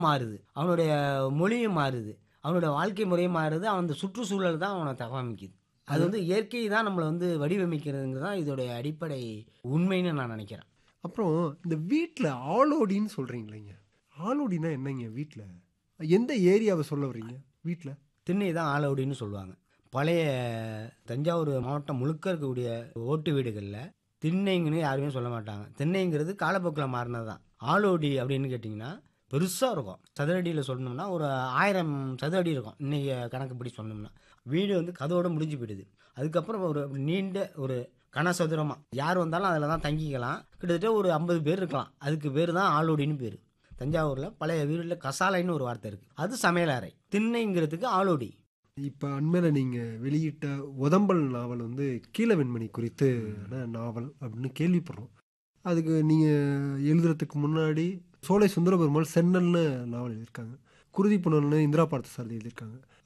மாறுது அவனுடைய மொழியும் மாறுது அவனுடைய வாழ்க்கை முறையும் மாறுது அவன் அந்த சுற்றுச்சூழல் தான் அவனை தகவமைக்குது அது வந்து இயற்கை தான் நம்மளை வந்து வடிவமைக்கிறதுங்கிறது தான் இதோடைய அடிப்படை உண்மைன்னு நான் நினைக்கிறேன் அப்புறம் இந்த வீட்டில் ஆளோடின்னு சொல்கிறீங்களேங்க ஆளோடினா என்னங்க வீட்டில் எந்த ஏரியாவை சொல்ல வர்றீங்க வீட்டில் திண்ணை தான் ஆலோடின்னு சொல்லுவாங்க பழைய தஞ்சாவூர் மாவட்டம் முழுக்க இருக்கக்கூடிய ஓட்டு வீடுகளில் திண்ணைங்கன்னு யாருமே சொல்ல மாட்டாங்க திண்ணைங்கிறது காலப்போக்கில் மாறினது தான் ஆலோடி அப்படின்னு கேட்டிங்கன்னா பெருசாக இருக்கும் சதுரடியில் சொல்லணும்னா ஒரு ஆயிரம் சதுரடி இருக்கும் இன்னைக்கு கணக்குப்படி சொன்னோம்னா வீடு வந்து கதவோட முடிஞ்சு போயிடுது அதுக்கப்புறம் ஒரு நீண்ட ஒரு கனசதுரமாக யார் வந்தாலும் அதில் தான் தங்கிக்கலாம் கிட்டத்தட்ட ஒரு ஐம்பது பேர் இருக்கலாம் அதுக்கு பேர் தான் ஆலோடின்னு பேர் தஞ்சாவூரில் பழைய வீட்டில் கசாலைன்னு ஒரு வார்த்தை இருக்குது அது சமையலறை திண்ணைங்கிறதுக்கு ஆலோடி இப்போ அண்மையில் நீங்கள் வெளியிட்ட உதம்பல் நாவல் வந்து கீழவெண்மணி குறித்து நாவல் அப்படின்னு கேள்விப்படுறோம் அதுக்கு நீங்கள் எழுதுறதுக்கு முன்னாடி சோலை சுந்தரபெருமாள் சென்னல்னு நாவல் எழுதியிருக்காங்க குருதி புனல்னு இந்திரா பார்த்த சாரதி எழுதியிருக்காங்க